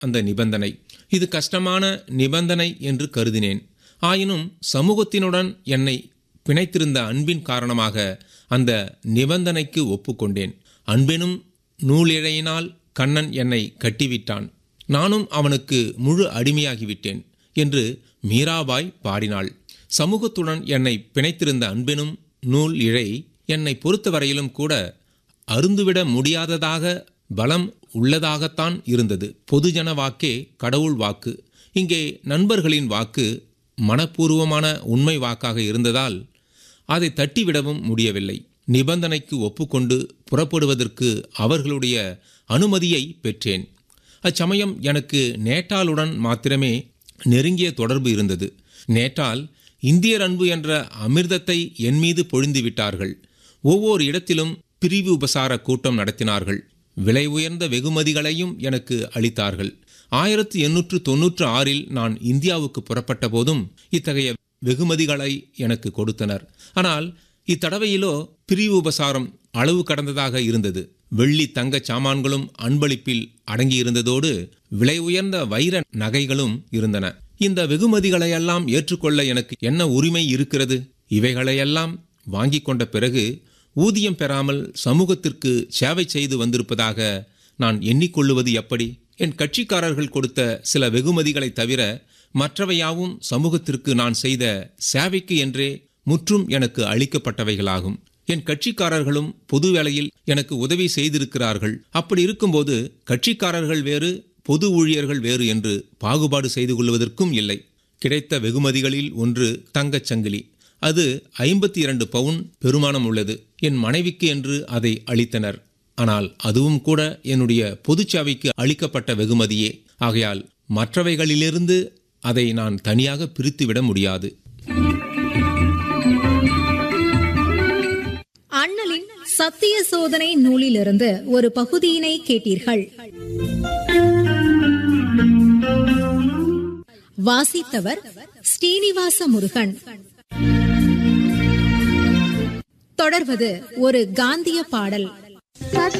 அந்த நிபந்தனை இது கஷ்டமான நிபந்தனை என்று கருதினேன் ஆயினும் சமூகத்தினுடன் என்னை பிணைத்திருந்த அன்பின் காரணமாக அந்த நிபந்தனைக்கு ஒப்புக்கொண்டேன் அன்பெனும் நூலிழையினால் கண்ணன் என்னை கட்டிவிட்டான் நானும் அவனுக்கு முழு அடிமையாகிவிட்டேன் என்று மீராபாய் பாடினாள் சமூகத்துடன் என்னை பிணைத்திருந்த அன்பெனும் நூல் இழை என்னை பொறுத்தவரையிலும் கூட அருந்துவிட முடியாததாக பலம் உள்ளதாகத்தான் இருந்தது பொதுஜன வாக்கே கடவுள் வாக்கு இங்கே நண்பர்களின் வாக்கு மனப்பூர்வமான உண்மை வாக்காக இருந்ததால் அதை தட்டிவிடவும் முடியவில்லை நிபந்தனைக்கு ஒப்புக்கொண்டு புறப்படுவதற்கு அவர்களுடைய அனுமதியை பெற்றேன் அச்சமயம் எனக்கு நேட்டாளுடன் மாத்திரமே நெருங்கிய தொடர்பு இருந்தது நேட்டால் இந்தியர் அன்பு என்ற அமிர்தத்தை என் மீது பொழிந்து விட்டார்கள் ஒவ்வொரு இடத்திலும் பிரிவு உபசார கூட்டம் நடத்தினார்கள் விலை உயர்ந்த வெகுமதிகளையும் எனக்கு அளித்தார்கள் ஆயிரத்தி எண்ணூற்று தொன்னூற்று ஆறில் நான் இந்தியாவுக்கு புறப்பட்ட போதும் இத்தகைய வெகுமதிகளை எனக்கு கொடுத்தனர் ஆனால் இத்தடவையிலோ பிரிவு உபசாரம் அளவு கடந்ததாக இருந்தது வெள்ளி தங்கச் சாமான்களும் அன்பளிப்பில் அடங்கியிருந்ததோடு விலை உயர்ந்த வைர நகைகளும் இருந்தன இந்த வெகுமதிகளையெல்லாம் ஏற்றுக்கொள்ள எனக்கு என்ன உரிமை இருக்கிறது இவைகளையெல்லாம் வாங்கிக் கொண்ட பிறகு ஊதியம் பெறாமல் சமூகத்திற்கு சேவை செய்து வந்திருப்பதாக நான் எண்ணிக்கொள்ளுவது எப்படி என் கட்சிக்காரர்கள் கொடுத்த சில வெகுமதிகளை தவிர மற்றவையாவும் சமூகத்திற்கு நான் செய்த சேவைக்கு என்றே முற்றும் எனக்கு அளிக்கப்பட்டவைகளாகும் என் கட்சிக்காரர்களும் பொது வேளையில் எனக்கு உதவி செய்திருக்கிறார்கள் அப்படி இருக்கும்போது கட்சிக்காரர்கள் வேறு பொது ஊழியர்கள் வேறு என்று பாகுபாடு செய்து கொள்வதற்கும் இல்லை கிடைத்த வெகுமதிகளில் ஒன்று தங்கச் சங்கிலி அது ஐம்பத்தி இரண்டு பவுன் பெருமானம் உள்ளது என் மனைவிக்கு என்று அதை அளித்தனர் ஆனால் அதுவும் கூட என்னுடைய பொதுச்சாவைக்கு அளிக்கப்பட்ட வெகுமதியே ஆகையால் மற்றவைகளிலிருந்து அதை நான் தனியாக பிரித்துவிட முடியாது அண்ணலின் சத்திய சோதனை நூலிலிருந்து ஒரு பகுதியினை கேட்டீர்கள் வாசித்தவர் ஸ்ரீனிவாச முருகன் தொடர்வது ஒரு காந்திய பாடல்